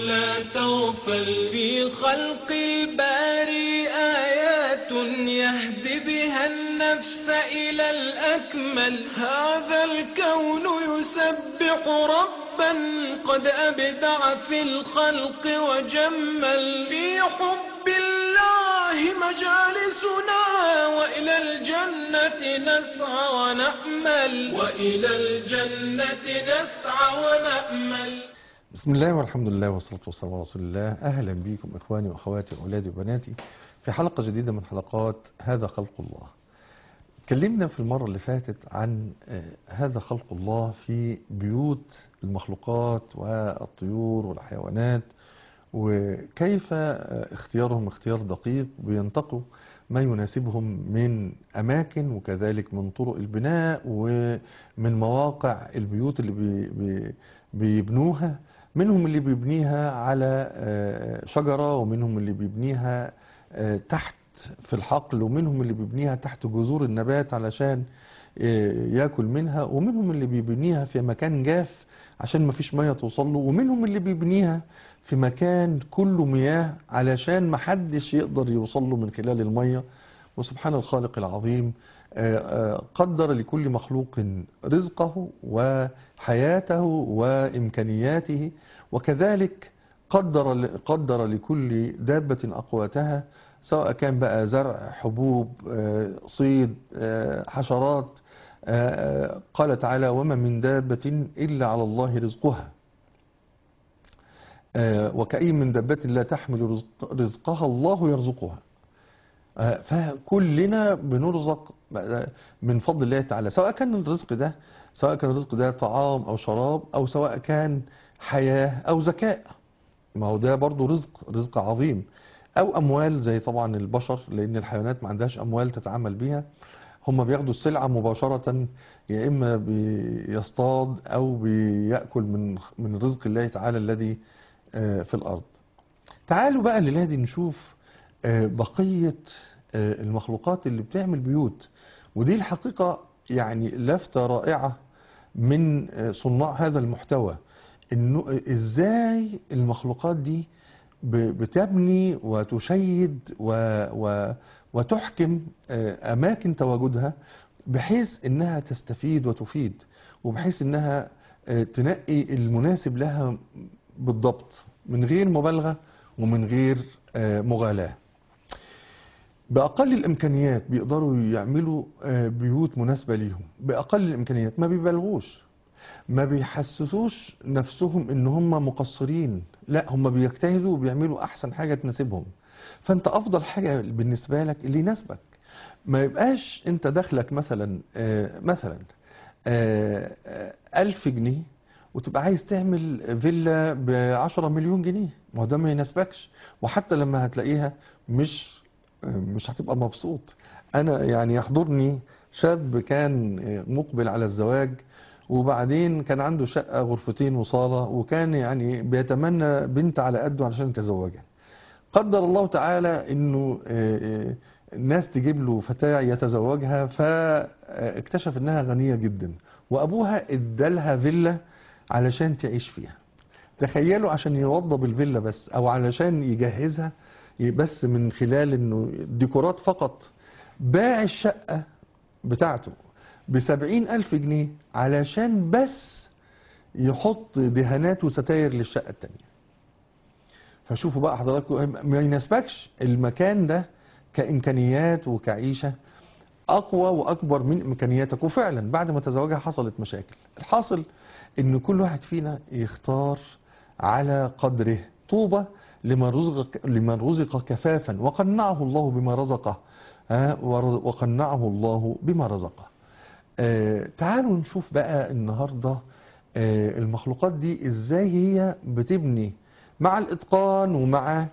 لا تغفل في خلق الباري آيات يهدي بها النفس إلى الأكمل هذا الكون يسبح ربا قد أبدع في الخلق وجمل في حب الله مجالسنا وإلى الجنة نسعى ونأمل وإلى الجنة نسعى ونأمل بسم الله والحمد لله والصلاة والسلام على رسول الله أهلا بكم إخواني وأخواتي وأولادي وبناتي في حلقة جديدة من حلقات هذا خلق الله اتكلمنا في المرة اللي فاتت عن آه، هذا خلق الله في بيوت المخلوقات والطيور والحيوانات وكيف آه، اختيارهم اختيار دقيق بينتقوا ما يناسبهم من أماكن وكذلك من طرق البناء ومن مواقع البيوت اللي بي بي بيبنوها منهم اللي بيبنيها على آه، شجرة ومنهم اللي بيبنيها آه، تحت في الحقل ومنهم اللي بيبنيها تحت جذور النبات علشان آه، ياكل منها ومنهم اللي بيبنيها في مكان جاف عشان ما فيش ميه توصل له ومنهم اللي بيبنيها في مكان كله مياه علشان ما حدش يقدر يوصل له من خلال الميه وسبحان الخالق العظيم آه، آه، قدر لكل مخلوق رزقه وحياته وإمكانياته وكذلك قدر قدر لكل دابة أقواتها سواء كان بقى زرع حبوب آه، صيد آه، حشرات آه، آه، قال تعالى وما من دابة إلا على الله رزقها آه، وكأي من دابة لا تحمل رزق رزقها الله يرزقها آه، فكلنا بنرزق من فضل الله تعالى سواء كان الرزق ده سواء كان الرزق ده طعام او شراب او سواء كان حياة او ذكاء ما هو ده برضو رزق رزق عظيم او اموال زي طبعا البشر لان الحيوانات ما عندهاش اموال تتعامل بيها هم بياخدوا السلعة مباشرة يا اما بيصطاد او بيأكل من من رزق الله تعالى الذي آه، في الارض تعالوا بقى الليلة دي نشوف آه، بقية آه، المخلوقات اللي بتعمل بيوت ودي الحقيقة يعني لفتة رائعة من آه، صناع هذا المحتوى انه ازاي المخلوقات دي ب- بتبني وتشيد و و وتحكم آه، اماكن تواجدها بحيث انها تستفيد وتفيد وبحيث انها آه، تنقي المناسب لها بالضبط من غير مبالغة ومن غير آه، مغالاة بأقل الإمكانيات بيقدروا يعملوا آه، بيوت مناسبة ليهم بأقل الإمكانيات ما بيبالغوش ما بيحسسوش نفسهم ان هم مقصرين لا هم بيجتهدوا وبيعملوا احسن حاجة تناسبهم فانت افضل حاجة بالنسبة لك اللي يناسبك ما يبقاش انت دخلك مثلا آه، مثلا آه، آه، ألف جنيه وتبقى عايز تعمل فيلا بعشرة مليون جنيه ما هو ده ما يناسبكش وحتى لما هتلاقيها مش مش هتبقى مبسوط انا يعني يحضرني شاب كان مقبل على الزواج وبعدين كان عنده شقة غرفتين وصالة وكان يعني بيتمنى بنت على قده علشان يتزوجها قدر الله تعالى انه آه، آه، الناس تجيب له فتاة يتزوجها فاكتشف انها غنية جدا وابوها ادالها فيلا علشان تعيش فيها تخيلوا عشان يوضب الفيلا بس او علشان يجهزها بس من خلال انه ديكورات فقط باع الشقة بتاعته بسبعين ألف جنيه علشان بس يحط دهانات وستاير للشقة التانية فشوفوا بقى حضراتكم ما يناسبكش المكان ده كإمكانيات وكعيشة أقوى وأكبر من إمكانياتك وفعلا بعد ما تزوجها حصلت مشاكل الحاصل إن كل واحد فينا يختار على قدره طوبى لمن رزق لمن رزق كفافا وقنعه الله بما رزقه ها، ور- وقنعه الله بما رزقه آه، تعالوا نشوف بقى النهارده آه، المخلوقات دي ازاي هي بتبني مع الاتقان ومع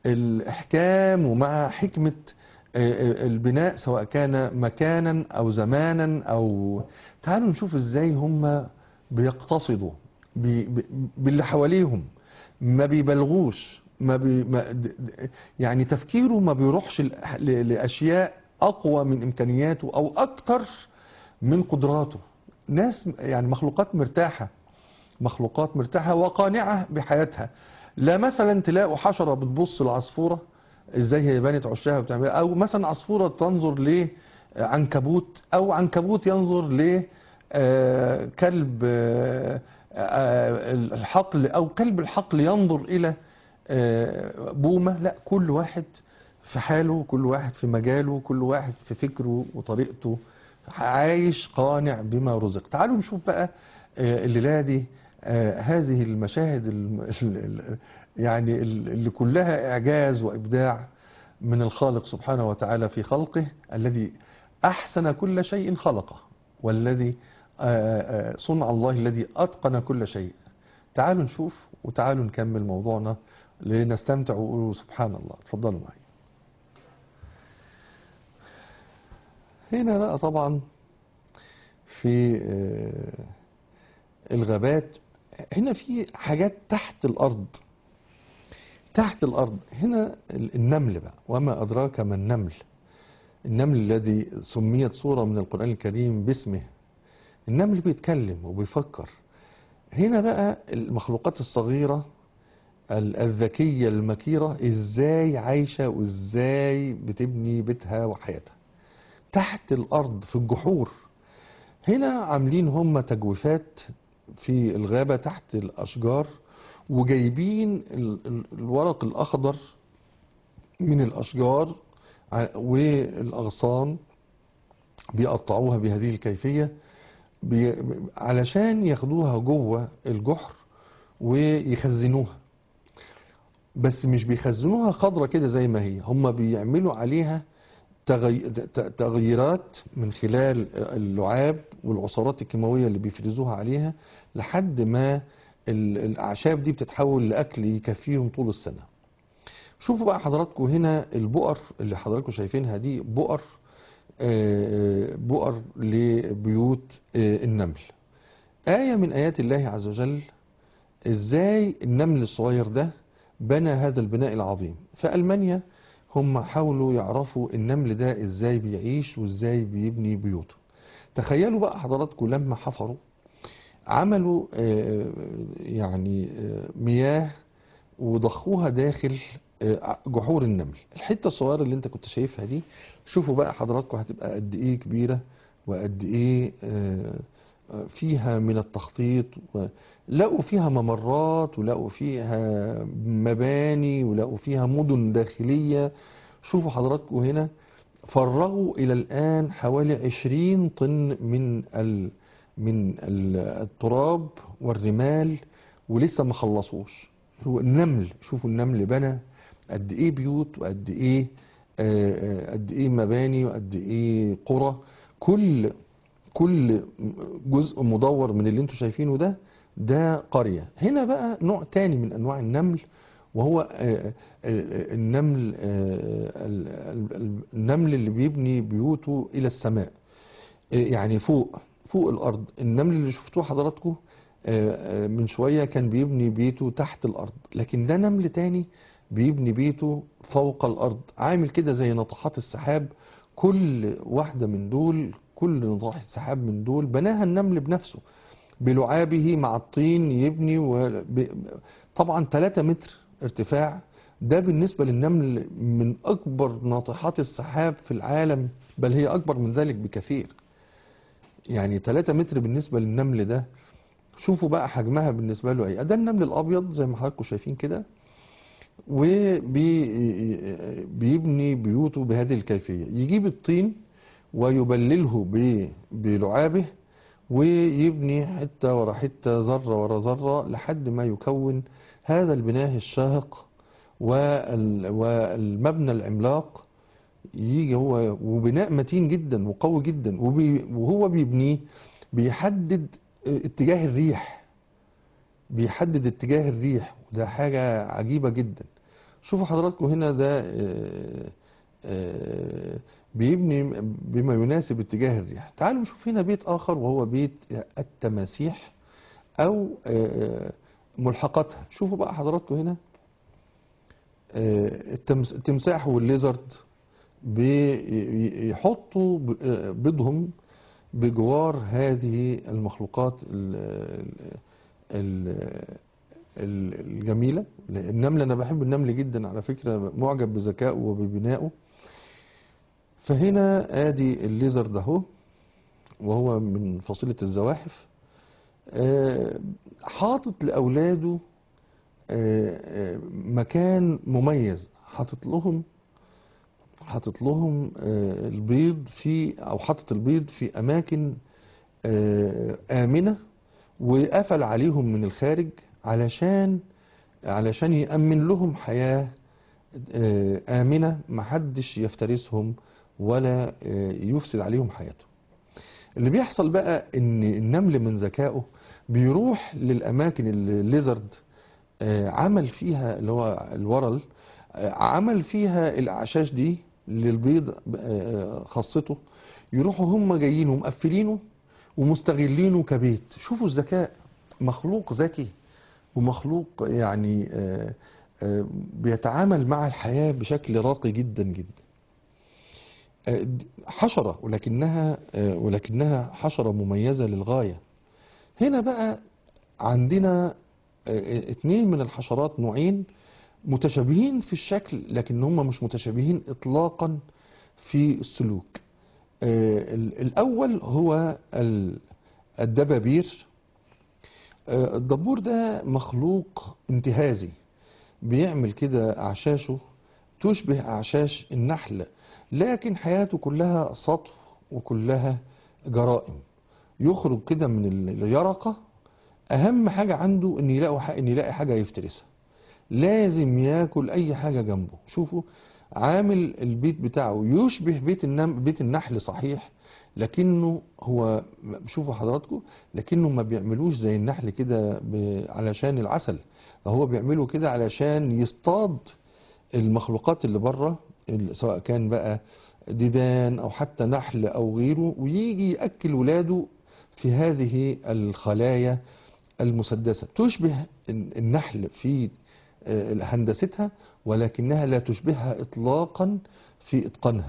الاحكام ومع حكمه آه، آه، البناء سواء كان مكانا او زمانا او تعالوا نشوف ازاي هم بيقتصدوا بي- بي- باللي حواليهم ما بيبالغوش ما بي ما د- د- يعني تفكيره ما بيروحش ل- ل- لاشياء اقوى من امكانياته او اكتر من قدراته ناس يعني مخلوقات مرتاحه مخلوقات مرتاحه وقانعه بحياتها لا مثلا تلاقوا حشرة بتبص لعصفورة ازاي هي بنت عشها وبتعمل او مثلا عصفورة تنظر لعنكبوت او عنكبوت ينظر ل آه، كلب آه، آه، الحقل او كلب الحقل ينظر الى آه، بومة لا كل واحد في حاله كل واحد في مجاله كل واحد في فكره وطريقته عايش قانع بما رزق تعالوا نشوف بقى آه، الليلة دي آه، هذه المشاهد الم- ال- ال- يعني ال- اللي كلها إعجاز وإبداع من الخالق سبحانه وتعالى في خلقه الذي أحسن كل شيء خلقه والذي آه، آه، صنع الله الذي أتقن كل شيء تعالوا نشوف وتعالوا نكمل موضوعنا لنستمتع ونقول سبحان الله اتفضلوا معي هنا بقى طبعا في آه، الغابات هنا في حاجات تحت الأرض تحت الأرض هنا ال- النمل بقى وما أدراك ما النمل النمل الذي سميت سورة من القرآن الكريم باسمه النمل بيتكلم وبيفكر هنا بقى المخلوقات الصغيرة ال- الذكية المكيرة ازاي عايشة وازاي بتبني بيتها وحياتها تحت الأرض في الجحور هنا عاملين هم تجويفات في الغابة تحت الأشجار وجايبين ال- ال- الورق الأخضر من الأشجار ع- والأغصان بيقطعوها بهذه الكيفية بي علشان ياخدوها جوه الجحر ويخزنوها بس مش بيخزنوها خضرة كده زي ما هي هم بيعملوا عليها تغي... ت- تغييرات من خلال اللعاب والعصارات الكيماوية اللي بيفرزوها عليها لحد ما ال- الأعشاب دي بتتحول لأكل يكفيهم طول السنة شوفوا بقى حضراتكم هنا البؤر اللي حضراتكم شايفينها دي بؤر آه، بؤر لبيوت آه، النمل آية من آيات الله عز وجل ازاي النمل الصغير ده بنى هذا البناء العظيم في ألمانيا هم حاولوا يعرفوا النمل ده ازاي بيعيش وازاي بيبني بيوته تخيلوا بقى حضراتكم لما حفروا عملوا آه، يعني آه، مياه وضخوها داخل آه، جحور النمل الحتة الصغيرة اللي انت كنت شايفها دي شوفوا بقى حضراتكم هتبقى قد ايه كبيرة وقد ايه آه، آه، فيها من التخطيط و- لقوا فيها ممرات ولقوا فيها مباني ولقوا فيها مدن داخلية شوفوا حضراتكم هنا فرغوا إلى الآن حوالي 20 طن من ال من ال- التراب والرمال ولسه ما خلصوش هو النمل شوفوا النمل بنى قد ايه بيوت وقد ايه آه، آه، قد ايه مباني وقد ايه قرى كل كل جزء مدور من اللي انتوا شايفينه ده ده قرية هنا بقى نوع تاني من انواع النمل وهو آه، آه، آه، النمل آه، ال- ال- ال- النمل اللي بيبني بيوته الى السماء آه، يعني فوق فوق الارض النمل اللي شفتوه حضراتكم آه، آه، من شوية كان بيبني بيته تحت الارض لكن ده نمل تاني بيبني بيته فوق الارض عامل كده زي ناطحات السحاب كل واحدة من دول كل ناطحة سحاب من دول بناها النمل بنفسه بلعابه مع الطين يبني و... ب... طبعا 3 متر ارتفاع ده بالنسبة للنمل من أكبر ناطحات السحاب في العالم بل هي أكبر من ذلك بكثير يعني 3 متر بالنسبة للنمل ده شوفوا بقى حجمها بالنسبة له ايه ده النمل الأبيض زي ما حضراتكم شايفين كده وبيبني بيوته بهذه الكيفية يجيب الطين ويبلله ب- بلعابه ويبني حتة ورا حتة ذرة ورا ذرة لحد ما يكون هذا البناء الشاهق وال- والمبنى العملاق يجي هو وبناء متين جدا وقوي جدا وبي وهو بيبنيه بيحدد اتجاه الريح بيحدد اتجاه الريح وده حاجة عجيبة جدا شوفوا حضراتكم هنا ده آه، آه، بيبني بما يناسب اتجاه الريح تعالوا نشوف هنا بيت آخر وهو بيت التماسيح أو آه، ملحقاتها شوفوا بقى حضراتكم هنا آه، التمس- التمساح والليزرد بيحطوا ب- آه، بيضهم بجوار هذه المخلوقات ال- ال- ال- ال- الجميلة النمل أنا بحب النمل جدا على فكرة معجب بذكائه وببنائه فهنا ادي الليزر ده هو وهو من فصيلة الزواحف آه، حاطط لأولاده آه، آه، مكان مميز حاطط لهم حاطط لهم آه، البيض في أو حاطط البيض في أماكن آه، آمنة وقفل عليهم من الخارج علشان علشان يأمن لهم حياة آه، آمنة محدش يفترسهم ولا آه، يفسد عليهم حياتهم اللي بيحصل بقى ان النمل من ذكائه بيروح للاماكن اللي الليزرد آه، عمل فيها اللي هو الورل آه، عمل فيها الاعشاش دي للبيض آه، خاصته يروحوا هم جايين ومقفلينه ومستغلينه كبيت شوفوا الذكاء مخلوق ذكي ومخلوق يعني آه، آه، بيتعامل مع الحياة بشكل راقي جدا جدا آه، حشرة ولكنها آه، ولكنها حشرة مميزة للغاية هنا بقى عندنا آه، اتنين من الحشرات نوعين متشابهين في الشكل لكن هم مش متشابهين اطلاقا في السلوك آه، ال- الاول هو ال- الدبابير آه، الدبور ده مخلوق انتهازي بيعمل كده اعشاشه تشبه اعشاش النحل لكن حياته كلها سطو وكلها جرائم يخرج كده من ال- اليرقة اهم حاجة عنده ان يلاقوا ح- ان يلاقي حاجة يفترسها لازم ياكل اي حاجة جنبه شوفوا عامل البيت بتاعه يشبه بيت النم بيت النحل صحيح لكنه هو شوفوا حضراتكم لكنه ما بيعملوش زي النحل كده ب- علشان العسل فهو بيعمله كده علشان يصطاد المخلوقات اللي بره ال- سواء كان بقى ديدان او حتى نحل او غيره ويجي ياكل ولاده في هذه الخلايا المسدسه تشبه ال- النحل في آه، هندستها ولكنها لا تشبهها اطلاقا في اتقانها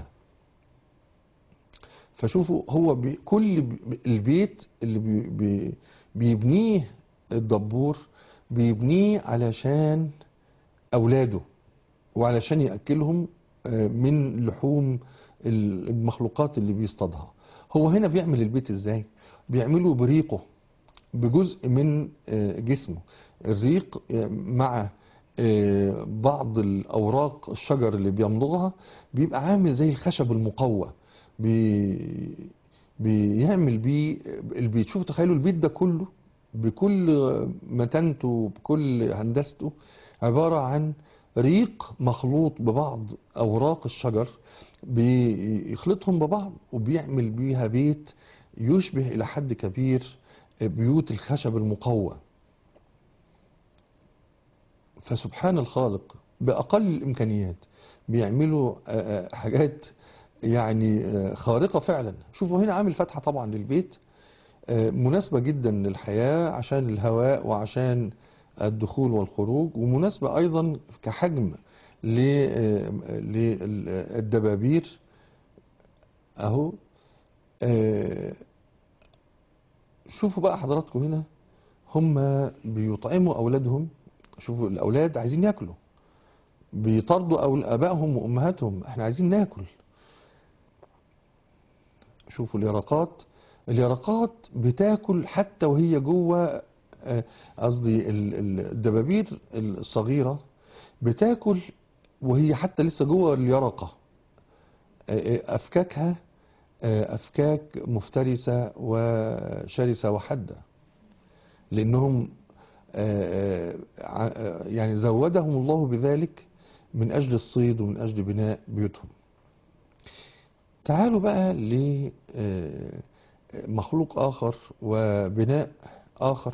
فشوفوا هو بي كل ب- البيت اللي بي بي بيبنيه الدبور بيبنيه علشان اولاده وعلشان ياكلهم آه، من لحوم ال- المخلوقات اللي بيصطادها هو هنا بيعمل البيت ازاي بيعمله بريقه بجزء من آه، جسمه الريق آه، مع آه، بعض الأوراق الشجر اللي بيمضغها بيبقى عامل زي الخشب المقوى بي بيعمل بيه البيت شوفوا تخيلوا البيت ده كله بكل متانته بكل هندسته عبارة عن ريق مخلوط ببعض أوراق الشجر بيخلطهم ببعض وبيعمل بيها بيت يشبه إلى حد كبير بيوت الخشب المقوى فسبحان الخالق بأقل الإمكانيات بيعملوا آه، آه، حاجات يعني آه، خارقة فعلا شوفوا هنا عامل فتحة طبعا للبيت آه، مناسبة جدا للحياة عشان الهواء وعشان الدخول والخروج ومناسبة أيضا كحجم ل- آه، للدبابير أهو آه، شوفوا بقى حضراتكم هنا هم بيطعموا أولادهم شوفوا الأولاد عايزين ياكلوا بيطردوا أول آبائهم وأمهاتهم احنا عايزين ناكل شوفوا اليرقات اليرقات بتاكل حتى وهي جوه آه، قصدي ال- ال- الدبابير الصغيرة بتاكل وهي حتى لسه جوه اليرقة آه، آه، أفكاكها آه، أفكاك مفترسة وشرسة وحادة لأنهم آه، آه، ع- آه، يعني زودهم الله بذلك من أجل الصيد ومن أجل بناء بيوتهم تعالوا بقى لمخلوق آخر وبناء آخر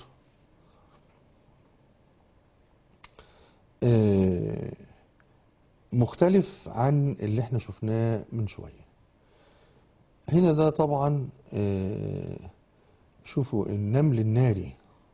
آه، مختلف عن اللي احنا شفناه من شوية هنا ده طبعا آه، شوفوا النمل الناري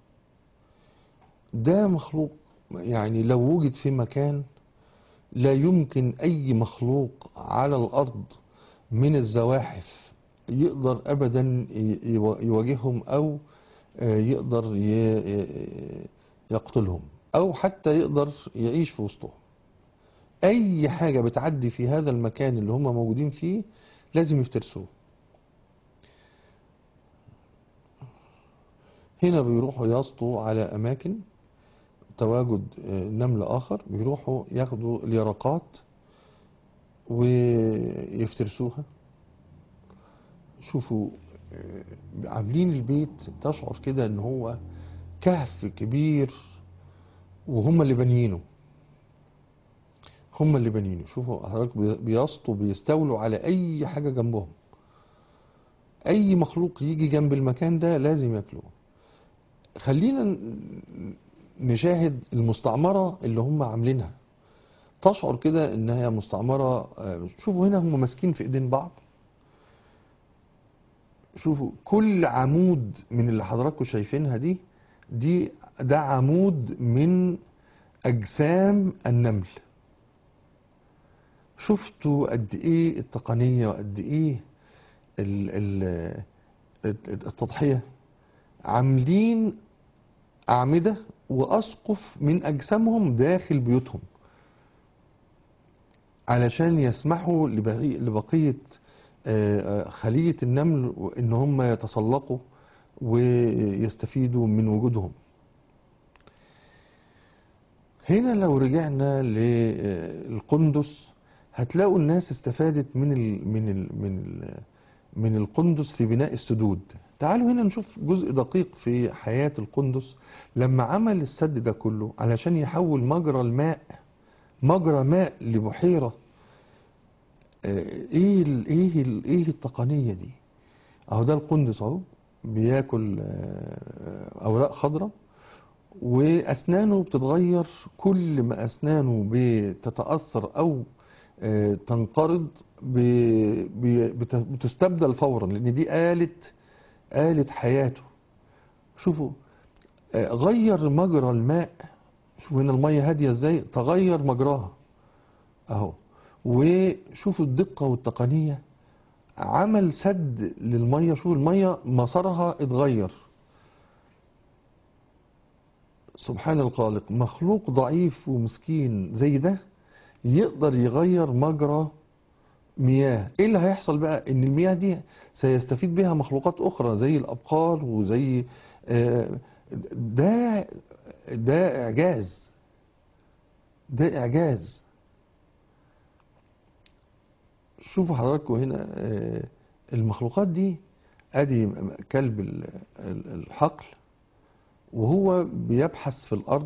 ده مخلوق يعني لو وجد في مكان لا يمكن أي مخلوق على الأرض من الزواحف يقدر أبدا ي- يوا- يواجههم أو آه، يقدر ي- ي- يقتلهم او حتى يقدر يعيش في وسطهم اي حاجة بتعدي في هذا المكان اللي هم موجودين فيه لازم يفترسوه هنا بيروحوا يسطوا على اماكن تواجد آه، نمل اخر بيروحوا ياخدوا اليرقات ويفترسوها شوفوا آه، عاملين البيت تشعر كده ان هو كهف كبير وهم اللي بانيينه هم اللي بانيينه شوفوا حضرتك بي- بيسطوا بيستولوا على اي حاجة جنبهم اي مخلوق يجي جنب المكان ده لازم ياكلوه خلينا ن- نشاهد المستعمرة اللي هم عاملينها تشعر كده انها مستعمرة آه، شوفوا هنا هم ماسكين في ايدين بعض شوفوا كل عمود من اللي حضراتكم شايفينها دي دي ده عمود من اجسام النمل شفتوا قد ايه التقنية وقد ايه ال- ال- التضحية عاملين أعمدة وأسقف من أجسامهم داخل بيوتهم علشان يسمحوا لبقي- لبقية آه، آه، خلية النمل إن هم يتسلقوا ويستفيدوا من وجودهم هنا لو رجعنا للقندس هتلاقوا الناس استفادت من ال من ال من ال من القندس في بناء السدود تعالوا هنا نشوف جزء دقيق في حياة القندس لما عمل السد ده كله علشان يحول مجرى الماء مجرى ماء لبحيرة آه، ايه ال ايه ال ايه التقنية دي اهو ده القندس اهو بياكل آه، اوراق خضراء واسنانه بتتغير كل ما اسنانه بتتاثر او آه، تنقرض ب- ب- بت- بتستبدل فورا لان دي آلة آلة حياته شوفوا آه، غير مجرى الماء شوفوا هنا المية هادية ازاي تغير مجراها اهو وشوفوا الدقة والتقنية عمل سد للمية شوفوا المية مسارها اتغير سبحان الخالق مخلوق ضعيف ومسكين زي ده يقدر يغير مجرى مياه ايه اللي هيحصل بقى ان المياه دي سيستفيد بها مخلوقات اخرى زي الابقار وزي آه، ده ده اعجاز ده اعجاز شوفوا حضراتكم هنا آه، المخلوقات دي ادي كلب ال- ال- الحقل وهو بيبحث في الارض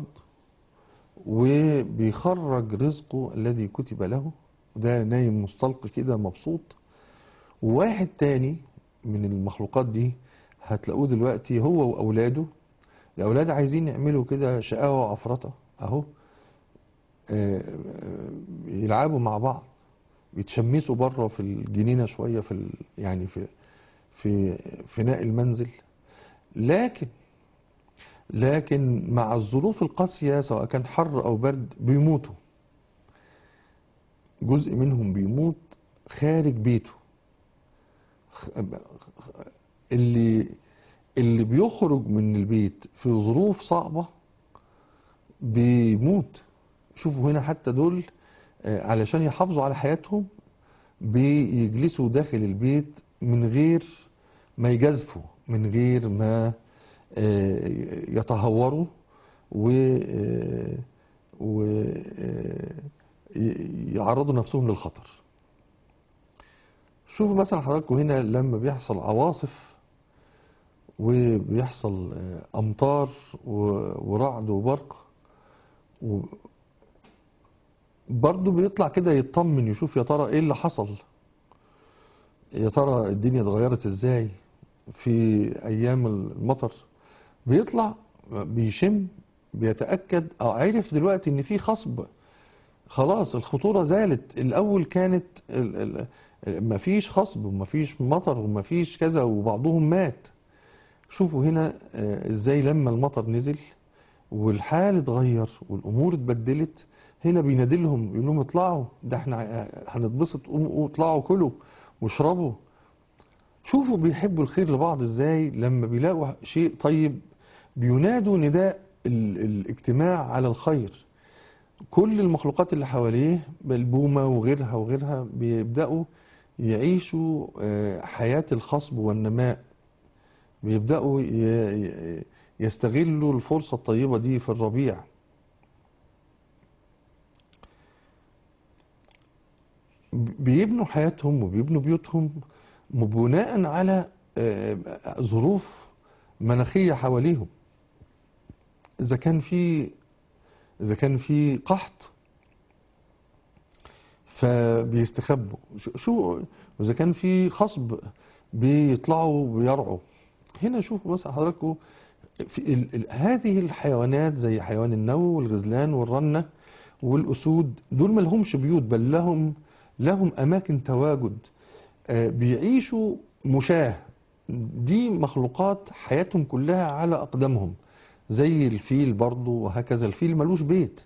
وبيخرج رزقه الذي كتب له ده نايم مستلقي كده مبسوط وواحد تاني من المخلوقات دي هتلاقوه دلوقتي هو واولاده الاولاد عايزين يعملوا كده شقاوة وعفرطة اهو آه، آه، يلعبوا مع بعض بيتشمسوا بره في الجنينة شوية في ال... يعني في في فناء المنزل لكن لكن مع الظروف القاسية سواء كان حر أو برد بيموتوا جزء منهم بيموت خارج بيته خ- اللي اللي بيخرج من البيت في ظروف صعبة بيموت شوفوا هنا حتى دول آه، علشان يحافظوا على حياتهم بيجلسوا داخل البيت من غير ما يجازفوا من غير ما آه، يتهوروا و آه، و آه، ي- يعرضوا نفسهم للخطر شوفوا مثلا حضراتكم هنا لما بيحصل عواصف وبيحصل آه، أمطار و- ورعد وبرق و- برضه بيطلع كده يطمن يشوف يا ترى ايه اللي حصل يا ترى الدنيا اتغيرت ازاي في ايام المطر بيطلع بيشم بيتأكد او عرف دلوقتي ان في خصب خلاص الخطورة زالت الاول كانت ال- ال- مفيش خصب ومفيش مطر ومفيش كذا وبعضهم مات شوفوا هنا آه، ازاي لما المطر نزل والحال اتغير والامور اتبدلت هنا بينادلهم يقول لهم اطلعوا ده احنا ع- هنتبسط قوموا قوموا اطلعوا كلوا واشربوا شوفوا بيحبوا الخير لبعض ازاي لما بيلاقوا شيء طيب بينادوا نداء ال- الاجتماع على الخير كل المخلوقات اللي حواليه البومة وغيرها وغيرها بيبدأوا يعيشوا آه، حياة الخصب والنماء بيبدأوا ي- ي- يستغلوا الفرصة الطيبة دي في الربيع بيبنوا حياتهم وبيبنوا بيوتهم بناء على آه، ظروف مناخية حواليهم إذا كان في إذا كان في قحط فبيستخبوا شو- شو وإذا كان في خصب بيطلعوا ويرعوا هنا شوفوا بس حضراتكم في ال ال هذه الحيوانات زي حيوان النو والغزلان والرنة والأسود دول ما لهمش بيوت بل لهم لهم أماكن تواجد آه، بيعيشوا مشاة دي مخلوقات حياتهم كلها على أقدامهم زي الفيل برضو وهكذا الفيل ملوش بيت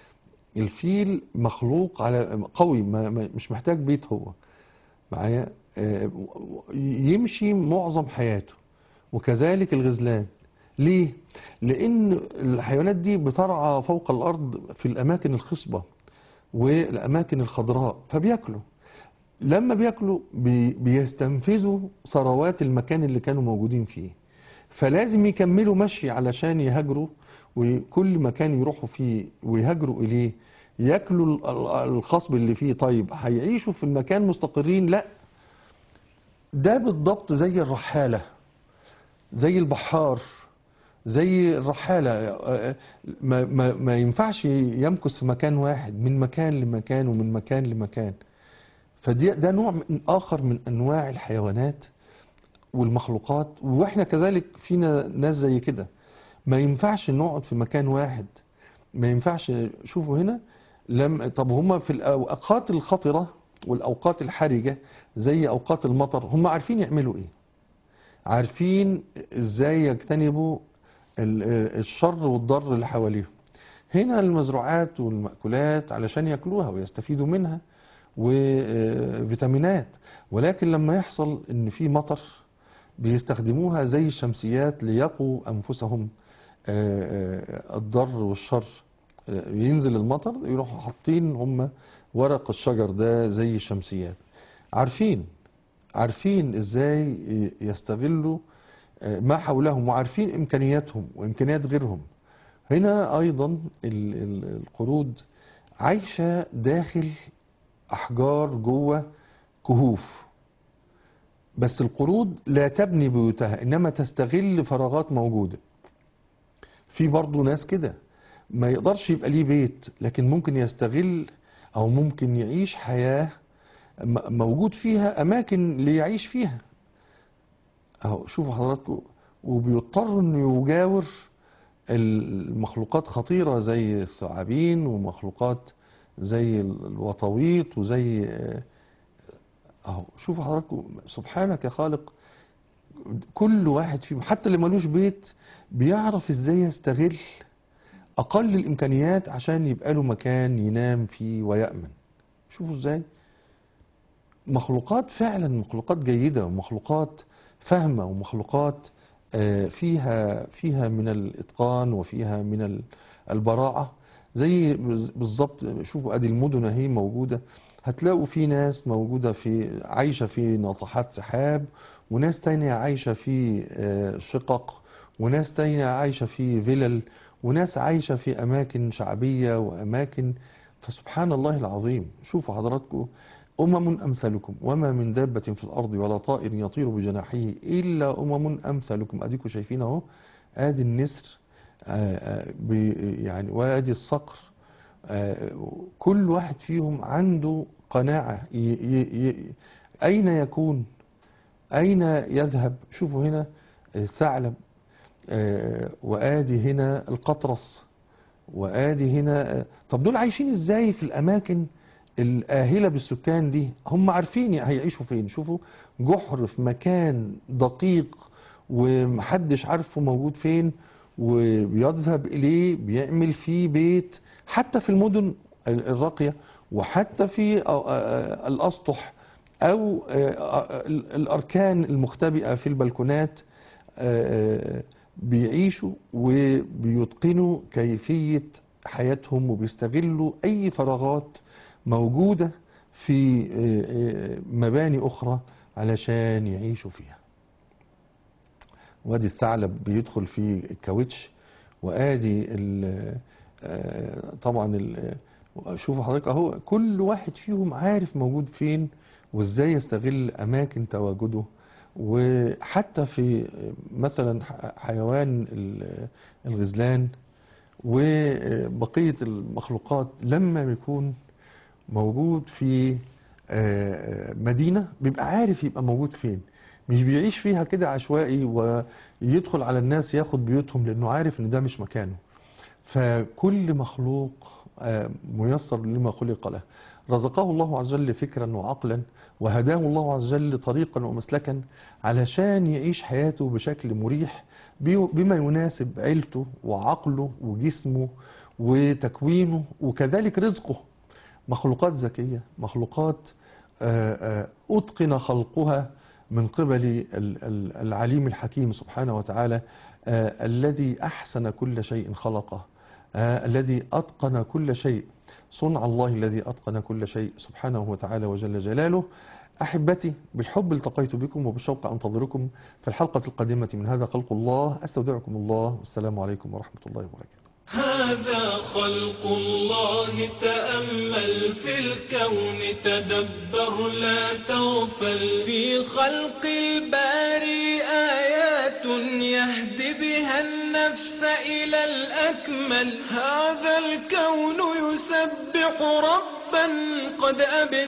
الفيل مخلوق على قوي ما ما- مش محتاج بيت هو معايا آه، يمشي معظم حياته وكذلك الغزلان ليه؟ لأن الحيوانات دي بترعى فوق الأرض في الأماكن الخصبة والأماكن الخضراء فبياكلوا لما بياكلوا بي بيستنفذوا ثروات المكان اللي كانوا موجودين فيه فلازم يكملوا مشي علشان يهاجروا وكل مكان يروحوا فيه ويهاجروا إليه ياكلوا ال- ال- الخصب اللي فيه طيب هيعيشوا في المكان مستقرين لا ده بالضبط زي الرحالة زي البحار زي الرحالة آه، ما, ما, ما ينفعش يمكث في مكان واحد من مكان لمكان ومن مكان لمكان فدي ده نوع من آخر من أنواع الحيوانات والمخلوقات واحنا كذلك فينا ناس زي كده ما ينفعش نقعد في مكان واحد ما ينفعش شوفوا هنا لم طب هما في الأوقات الخطرة والأوقات الحرجة زي أوقات المطر هم عارفين يعملوا إيه عارفين إزاي يجتنبوا ال- الشر والضر اللي حواليهم هنا المزروعات والمأكولات علشان ياكلوها ويستفيدوا منها وفيتامينات ولكن لما يحصل ان في مطر بيستخدموها زي الشمسيات ليقوا انفسهم آه، آه، الضر والشر آه، ينزل المطر يروحوا حاطين هم ورق الشجر ده زي الشمسيات عارفين عارفين ازاي يستغلوا آه، ما حولهم وعارفين امكانياتهم وامكانيات غيرهم هنا ايضا ال- ال- القرود عايشه داخل احجار جوه كهوف بس القرود لا تبني بيوتها انما تستغل فراغات موجوده في برضه ناس كده ما يقدرش يبقى ليه بيت لكن ممكن يستغل او ممكن يعيش حياه م- موجود فيها اماكن ليعيش فيها اهو شوفوا حضراتكم وبيضطر انه يجاور المخلوقات خطيرة زي الثعابين ومخلوقات زي الوطويط وزي اهو شوفوا حضراتكم سبحانك يا خالق كل واحد فيهم حتى اللي ملوش بيت بيعرف ازاي يستغل اقل الامكانيات عشان يبقى له مكان ينام فيه ويأمن شوفوا ازاي مخلوقات فعلا مخلوقات جيدة ومخلوقات فاهمة ومخلوقات آه، فيها فيها من الإتقان وفيها من ال- البراعة زي بز- بالظبط شوفوا ادي المدن اهي موجودة هتلاقوا في ناس موجودة في عايشة في ناطحات سحاب وناس تانية عايشة في آه، شقق وناس تانية عايشة في فلل وناس عايشة في أماكن شعبية وأماكن فسبحان الله العظيم شوفوا حضراتكم أمم أمثالكم وما من دابة في الأرض ولا طائر يطير بجناحيه إلا أمم أمثالكم أديكم شايفين أهو آدي النسر آه، آه، بي- يعني وادي الصقر آه، كل واحد فيهم عنده قناعة ي- ي- ي- أين يكون أين يذهب شوفوا هنا الثعلب آه، وآدي هنا القطرس وآدي هنا آه، طب دول عايشين إزاي في الأماكن الآهلة بالسكان دي هم عارفين هيعيشوا فين شوفوا جحر في مكان دقيق ومحدش عارفه موجود فين وبيذهب إليه بيعمل فيه بيت حتى في المدن الراقية وحتى في آه، آه، الأسطح أو آه، آه، الأركان المختبئة في البلكونات آه، بيعيشوا وبيتقنوا كيفية حياتهم وبيستغلوا أي فراغات موجودة في آه، آه، مباني أخرى علشان يعيشوا فيها وادي الثعلب بيدخل في الكاوتش وادي ال- آه، طبعا ال- شوفوا حضرتك اهو كل واحد فيهم عارف موجود فين وازاي يستغل اماكن تواجده وحتى في مثلا ح- حيوان ال- الغزلان وبقية المخلوقات لما بيكون موجود في آه، مدينة بيبقى عارف يبقى موجود فين مش بيعيش فيها كده عشوائي ويدخل على الناس ياخد بيوتهم لأنه عارف إن ده مش مكانه فكل مخلوق آه، ميسر لما خلق له رزقه الله عز وجل فكرا وعقلا وهداه الله عز وجل طريقا ومسلكا علشان يعيش حياته بشكل مريح بي- بما يناسب عيلته وعقله وجسمه وتكوينه وكذلك رزقه مخلوقات ذكية مخلوقات آه، آه، أتقن خلقها من قبل ال- ال- العليم الحكيم سبحانه وتعالى آه، الذي أحسن كل شيء خلقه آه، الذي أتقن كل شيء صنع الله الذي أتقن كل شيء سبحانه وتعالى وجل جلاله أحبتي بالحب التقيت بكم وبالشوق أنتظركم في الحلقة القادمة من هذا خلق الله أستودعكم الله والسلام عليكم ورحمة الله وبركاته هذا خلق الله تأمل في الكون تدبر لا تغفل في خلق الباري آيات يهدي بها النفس إلى الأكمل هذا الكون يسبح ربا قد أبدى